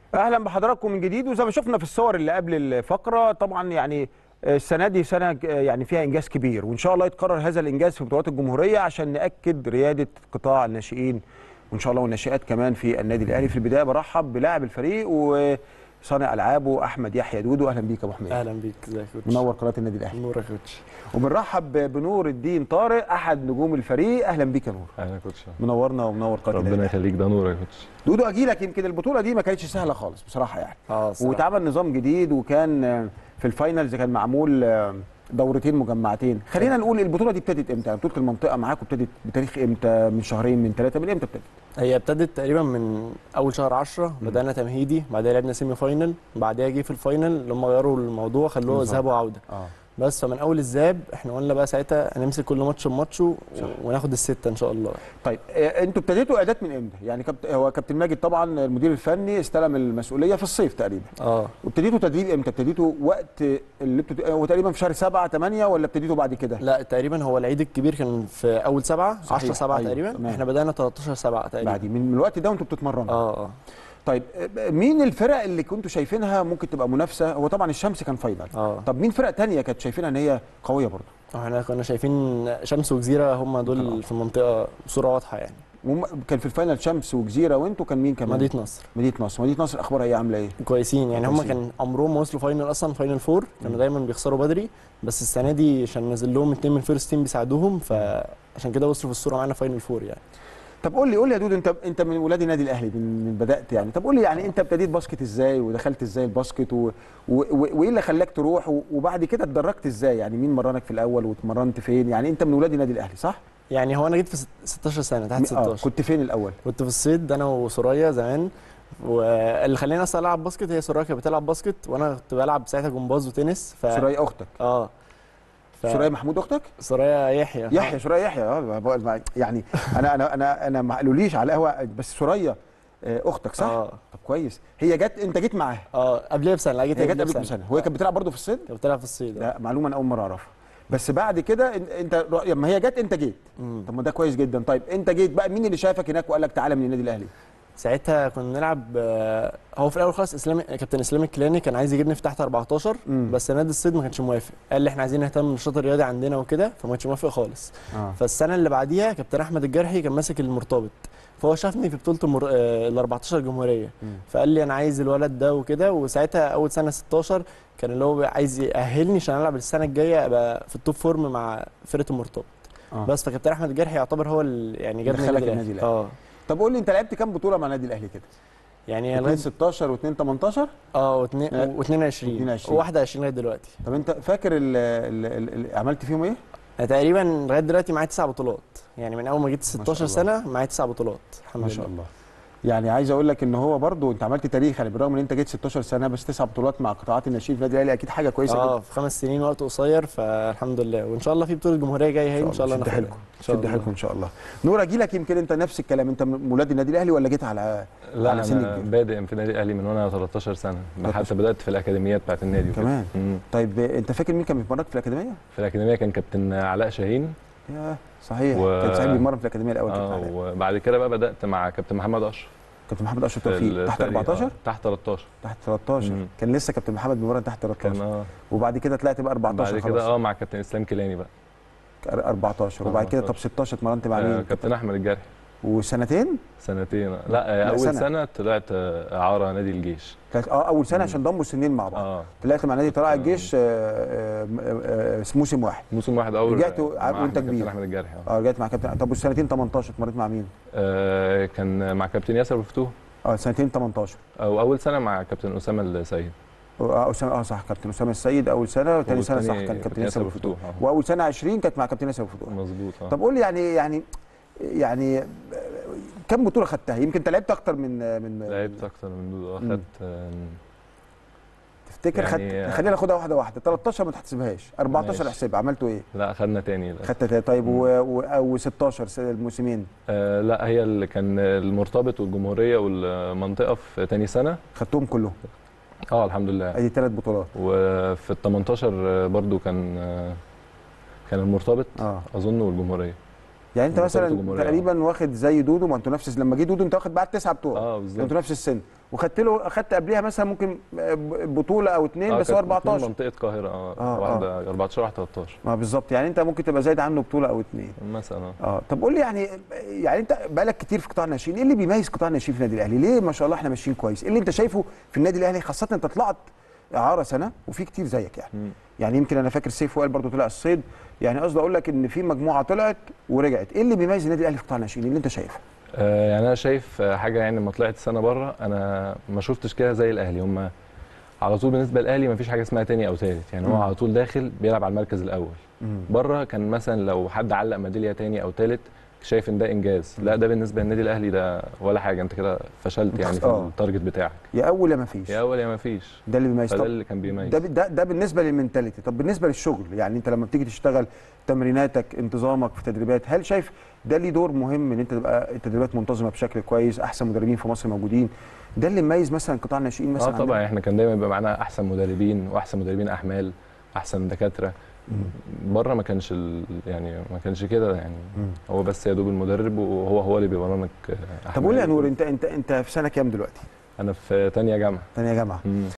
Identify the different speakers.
Speaker 1: اهلا بحضراتكم من جديد وزي ما شفنا في الصور اللي قبل الفقره طبعا يعني السنه دي سنه يعني فيها انجاز كبير وان شاء الله يتكرر هذا الانجاز في بطولات الجمهوريه عشان ناكد رياده قطاع الناشئين وان شاء الله والناشئات كمان في النادي الاهلي في البدايه برحب بلاعب الفريق وصانع العابه احمد يحيى دودو اهلا بيك يا ابو حميد
Speaker 2: اهلا بيك ازيك يا كوتش
Speaker 1: منور قناه النادي الاهلي
Speaker 2: نور يا كوتش
Speaker 1: وبنرحب بنور الدين طارق احد نجوم الفريق اهلا بيك يا نور
Speaker 3: اهلا يا كوتش
Speaker 1: منورنا ومنور قناه النادي
Speaker 3: ربنا
Speaker 1: الأهلي.
Speaker 3: يخليك ده نور يا كوتش
Speaker 1: دودو اجي لك يمكن البطوله دي ما كانتش سهله خالص بصراحه يعني
Speaker 2: اه صراحة.
Speaker 1: واتعمل نظام جديد وكان آه، في الفاينلز كان معمول آه، دورتين مجمعتين خلينا نقول البطوله دي ابتدت امتى يعني بطوله المنطقه معاكم ابتدت بتاريخ امتى من شهرين من ثلاثه من امتى ابتدت
Speaker 2: هي ابتدت تقريبا من اول شهر 10 بدانا تمهيدي بعدها لعبنا سيمي فاينل بعدها جه في الفاينل لما غيروا الموضوع خلوه
Speaker 1: بالظبط.
Speaker 2: ذهاب وعوده
Speaker 1: اه
Speaker 2: بس فمن اول الذهاب احنا قلنا بقى ساعتها هنمسك كل ماتش بماتشه
Speaker 1: صح.
Speaker 2: وناخد السته ان شاء الله
Speaker 1: طيب آه، انتوا ابتديتوا اعداد من امتى يعني كابت... هو كابتن ماجد طبعا المدير الفني استلم المسؤوليه في الصيف تقريبا
Speaker 2: اه
Speaker 1: وابتديتوا تدريب امتى ابتديتوا وقت اللي بتت... هو تقريبا في شهر 7 8 ولا ابتديتوا بعد كده
Speaker 2: لا تقريبا هو العيد الكبير كان في اول سبعه
Speaker 1: صحيح.
Speaker 2: 10 سبعه
Speaker 1: أيوة،
Speaker 2: تقريبا
Speaker 1: تمام.
Speaker 2: احنا بدانا 13 سبعه تقريبا
Speaker 1: بعد من الوقت ده وانتوا بتتمرنوا
Speaker 2: اه اه
Speaker 1: طيب آه، مين الفرق اللي كنتوا شايفينها ممكن تبقى منافسه هو طبعا الشمس كان فاينل
Speaker 2: اه
Speaker 1: طب مين فرق تانية كانت شايفينها ان هي قويه برضه
Speaker 2: احنا كنا شايفين شمس وجزيره هم
Speaker 1: طبعا.
Speaker 2: دول في المنطقه بصوره واضحه يعني
Speaker 1: وم- كان في الفاينل شمس وجزيره وانتوا كان مين كمان
Speaker 2: مدينه نصر
Speaker 1: مدينه نصر مدينه نصر اخبارها ايه عامله ايه
Speaker 2: كويسين يعني هم
Speaker 1: كويسين.
Speaker 2: كان عمرهم ما وصلوا فاينل اصلا فاينل فور كانوا دايما بيخسروا بدري بس السنه دي عشان نزل لهم اتنين من فيرست تيم بيساعدوهم فعشان كده وصلوا في الصوره معانا فاينل فور يعني
Speaker 1: طب قول لي قول لي يا دودو انت انت من ولاد النادي الاهلي من, من بدات يعني طب قول لي يعني انت ابتديت باسكت ازاي ودخلت ازاي الباسكت و... و... و... وايه اللي خلاك تروح و... وبعد كده اتدرجت ازاي يعني مين مرنك في الاول واتمرنت فين يعني انت من ولاد النادي الاهلي صح
Speaker 2: يعني هو انا جيت في ست- 16 سنه تحت
Speaker 1: م-
Speaker 2: 16
Speaker 1: كنت فين الاول
Speaker 2: كنت في الصيد انا وسوريا زمان واللي خلاني اصلا العب باسكت هي سوريا كانت بتلعب باسكت وانا كنت بلعب ساعتها جمباز وتنس ف
Speaker 1: سوريا اختك
Speaker 2: اه ف...
Speaker 1: سوريا محمود اختك
Speaker 2: سوريا يحيى
Speaker 1: يحيى سوريا يحيى اه بقول مع- يعني انا انا انا انا ما قالوليش على القهوه بس سوريا آه، اختك صح
Speaker 2: اه
Speaker 1: طب كويس هي جت انت جيت معاها
Speaker 2: اه قبلها بسنه لا جيت
Speaker 1: هي جت
Speaker 2: قبلها
Speaker 1: قبلك بسنه هو كانت بتلعب برضه في الصيد
Speaker 2: كانت بتلعب في الصيد آه.
Speaker 1: لا معلومه انا اول مره اعرفها بس بعد كده إن- انت لما هي جت انت جيت
Speaker 2: مم.
Speaker 1: طب ما ده كويس جدا طيب انت جيت بقى مين اللي شافك هناك وقال لك تعالى من النادي الاهلي
Speaker 2: ساعتها كنا بنلعب آه، هو في الاول خالص اسلام كابتن اسلام الكيلاني كان عايز يجيبني في تحت 14
Speaker 1: مم.
Speaker 2: بس نادي الصيد ما كانش موافق قال لي احنا عايزين نهتم بالنشاط الرياضي عندنا وكده فما كانش موافق خالص
Speaker 1: اه
Speaker 2: فالسنه اللي بعديها كابتن احمد الجرحي كان ماسك المرتبط فهو شافني في بطوله المر... ال 14 الجمهوريه
Speaker 1: مم.
Speaker 2: فقال لي انا عايز الولد ده وكده وساعتها اول سنه 16 كان اللي هو عايز يأهلني عشان العب السنه الجايه ابقى في التوب فورم مع فرقه المرتبط
Speaker 1: آه.
Speaker 2: بس فكابتن احمد الجرحي يعتبر هو ال... يعني جابني
Speaker 1: دخلك
Speaker 2: النادي
Speaker 1: النادي
Speaker 2: الأهلي. اه
Speaker 1: طب قول لي انت لعبت كام بطوله مع النادي الاهلي كده
Speaker 2: يعني
Speaker 1: 2
Speaker 2: لغايه
Speaker 1: 16 و2 18
Speaker 2: اه و2
Speaker 1: آه.
Speaker 2: و22
Speaker 1: 22.
Speaker 2: و21 لغايه دلوقتي
Speaker 1: طب انت فاكر ال ال ال ال عملت فيهم ايه
Speaker 2: انا تقريبا لغايه دلوقتي معايا تسع بطولات يعني من اول ما جيت
Speaker 1: شاء
Speaker 2: 16
Speaker 1: الله.
Speaker 2: سنه معايا تسع بطولات الحمد
Speaker 1: ما
Speaker 2: لله
Speaker 1: شاء الله يعني عايز اقول لك ان هو برضو انت عملت تاريخ يعني بالرغم ان انت جيت 16 سنه بس تسع بطولات مع قطاعات الناشئين في النادي الاهلي اكيد حاجه كويسه
Speaker 2: اه
Speaker 1: جدا
Speaker 2: في خمس سنين وقت قصير فالحمد لله وان شاء الله في بطوله جمهوريه جايه اهي ان شاء الله
Speaker 1: شد
Speaker 2: ناخدها.
Speaker 1: حيلكم
Speaker 2: ان شاء
Speaker 1: شد
Speaker 2: الله
Speaker 1: حيلكم ان شاء الله نور اجي لك يمكن انت نفس الكلام انت من ولاد النادي الاهلي ولا جيت على
Speaker 3: لا
Speaker 1: على سن
Speaker 3: انا
Speaker 1: كبير.
Speaker 3: بادئ في النادي الاهلي من وانا 13 سنه
Speaker 1: 13.
Speaker 3: حتى بدات في الاكاديميات بتاعت النادي وكده.
Speaker 1: كمان
Speaker 3: مم.
Speaker 1: طيب انت فاكر مين كان بيتمرن في الاكاديميه
Speaker 3: في الاكاديميه كان كابتن علاء شاهين
Speaker 1: يا صحيح
Speaker 3: و-
Speaker 1: كان سعيد بيتمرن في الاكاديميه الاول كابتن
Speaker 3: اه
Speaker 1: علاء.
Speaker 3: وبعد كده بقى بدات مع كابتن محمد اشرف
Speaker 1: كابتن محمد اشرف
Speaker 3: في
Speaker 1: توفيق تحت
Speaker 3: الفريق.
Speaker 1: 14
Speaker 3: آه، تحت 13
Speaker 1: تحت 13
Speaker 3: مم.
Speaker 1: كان لسه كابتن محمد بيتمرن تحت
Speaker 3: كان
Speaker 1: 13
Speaker 3: اه
Speaker 1: وبعد كده طلعت بقى 14
Speaker 3: بعد
Speaker 1: خلاص
Speaker 3: كده اه مع كابتن اسلام كيلاني بقى
Speaker 1: 14 وبعد كده طب
Speaker 3: 14.
Speaker 1: 16 اتمرنت مع
Speaker 3: آه
Speaker 1: مين
Speaker 3: كابتن احمد الجرحي
Speaker 1: وسنتين
Speaker 3: سنتين لا, آه،
Speaker 1: لا،
Speaker 3: اول
Speaker 1: سنة.
Speaker 3: سنه, طلعت آه، اعاره نادي الجيش
Speaker 1: كانت اه اول سنه
Speaker 3: مم.
Speaker 1: عشان ضموا السنين مع بعض
Speaker 3: اه
Speaker 1: طلعت مع نادي طلائع
Speaker 3: آه.
Speaker 1: الجيش آه، آه، آه، آه، موسم واحد
Speaker 3: موسم واحد اول
Speaker 1: رجعت
Speaker 3: آه،
Speaker 1: وأنت
Speaker 3: مع أحمد-
Speaker 1: كبير.
Speaker 3: كابتن احمد الجرحي آه.
Speaker 1: اه رجعت مع كابتن طب والسنتين 18 اتمرنت مع مين؟
Speaker 3: آه كان مع كابتن ياسر مفتوح
Speaker 1: اه سنتين 18
Speaker 3: او اول سنه مع كابتن اسامه السيد
Speaker 1: اه أسامة- اه صح كابتن اسامه السيد اول سنه وثاني سنه صح
Speaker 3: والتاني
Speaker 1: كان كابتن ياسر أبو فتوح
Speaker 3: آه.
Speaker 1: واول سنه 20 كانت مع كابتن ياسر أبو فتوح
Speaker 3: مظبوط اه
Speaker 1: طب قول لي يعني يعني يعني كم بطوله خدتها يمكن انت لعبت اكتر من من
Speaker 3: لعبت اكتر من دول اه
Speaker 1: مم.
Speaker 3: خدت آه،
Speaker 1: تفتكر
Speaker 3: يعني-
Speaker 1: خدت خلينا ناخدها واحده واحده 13 ما تحسبهاش 14
Speaker 3: ماشي.
Speaker 1: احسبها عملتوا ايه؟
Speaker 3: لا خدنا تاني لا.
Speaker 1: خدت تاني. طيب
Speaker 3: مم.
Speaker 1: و و16 الموسمين
Speaker 3: آه لا هي اللي كان المرتبط والجمهوريه والمنطقه في تاني سنه
Speaker 1: خدتهم كلهم
Speaker 3: اه الحمد لله
Speaker 1: ادي ثلاث بطولات
Speaker 3: وفي ال 18 برضو كان آه، كان المرتبط
Speaker 1: اه
Speaker 3: اظن والجمهوريه
Speaker 1: يعني انت
Speaker 3: مرتبط
Speaker 1: مثلا
Speaker 3: وجمهورية.
Speaker 1: تقريبا واخد زي دودو ما انتوا نفس لما جه دودو انت واخد بعد تسعه بطولات
Speaker 3: اه
Speaker 1: انتوا
Speaker 3: بالظبط
Speaker 1: نفس السن وخدت له اخدت قبلها مثلا ممكن بطوله او اتنين
Speaker 3: آه،
Speaker 1: بس هو
Speaker 3: كانت اتنين
Speaker 1: 14
Speaker 3: منطقه القاهره اه,
Speaker 1: آه،
Speaker 3: واحده 14 واحده 13
Speaker 1: ما بالظبط يعني انت ممكن تبقى زايد عنه بطوله او اتنين
Speaker 3: مثلا آه.
Speaker 1: اه طب قول لي يعني يعني انت بقالك كتير في قطاع الناشئين ايه اللي بيميز قطاع الناشئين في النادي الاهلي ليه ما شاء الله احنا ماشيين كويس ايه اللي انت شايفه في النادي الاهلي خاصه انت طلعت اعاره سنه وفي كتير زيك يعني
Speaker 3: مم.
Speaker 1: يعني يمكن انا فاكر سيف وائل برضو طلع الصيد يعني قصدي اقول لك ان في مجموعه طلعت ورجعت ايه اللي بيميز النادي الاهلي في قطاع الناشئين اللي انت شايفه
Speaker 3: آه، يعني انا شايف آه، حاجه يعني لما طلعت سنه بره انا ما شفتش كده زي الاهلي هم على طول بالنسبه للاهلي ما فيش حاجه اسمها تاني او تالت يعني
Speaker 1: مم.
Speaker 3: هو على طول داخل بيلعب على المركز الاول بره كان مثلا لو حد علق ميداليه تاني او تالت شايف ان ده انجاز لا ده بالنسبه للنادي الاهلي ده ولا حاجه انت كده فشلت يعني في
Speaker 1: آه.
Speaker 3: التارجت بتاعك
Speaker 1: يا اول يا ما فيش
Speaker 3: يا اول يا ما فيش
Speaker 1: ده اللي بيميز
Speaker 3: فده
Speaker 1: طب
Speaker 3: اللي كان بيميز
Speaker 1: ده ده ده بالنسبه للمنتاليتي طب بالنسبه للشغل يعني انت لما بتيجي تشتغل تمريناتك انتظامك في تدريبات هل شايف ده ليه دور مهم ان انت تبقى التدريبات منتظمه بشكل كويس احسن مدربين في مصر موجودين ده اللي مميز مثلا قطاع الناشئين مثلا
Speaker 3: اه طبعا احنا كان دايما بيبقى معانا احسن مدربين واحسن مدربين احمال احسن دكاتره بره ما كانش ال... يعني ما كانش كده يعني
Speaker 1: مم.
Speaker 3: هو بس يا دوب المدرب وهو هو اللي بيمرنك آه،
Speaker 1: طب قول لي يا
Speaker 3: أحمال.
Speaker 1: نور انت انت انت في سنه كام دلوقتي؟
Speaker 3: انا في تانية جامعه
Speaker 1: ثانيه جامعه
Speaker 3: مم.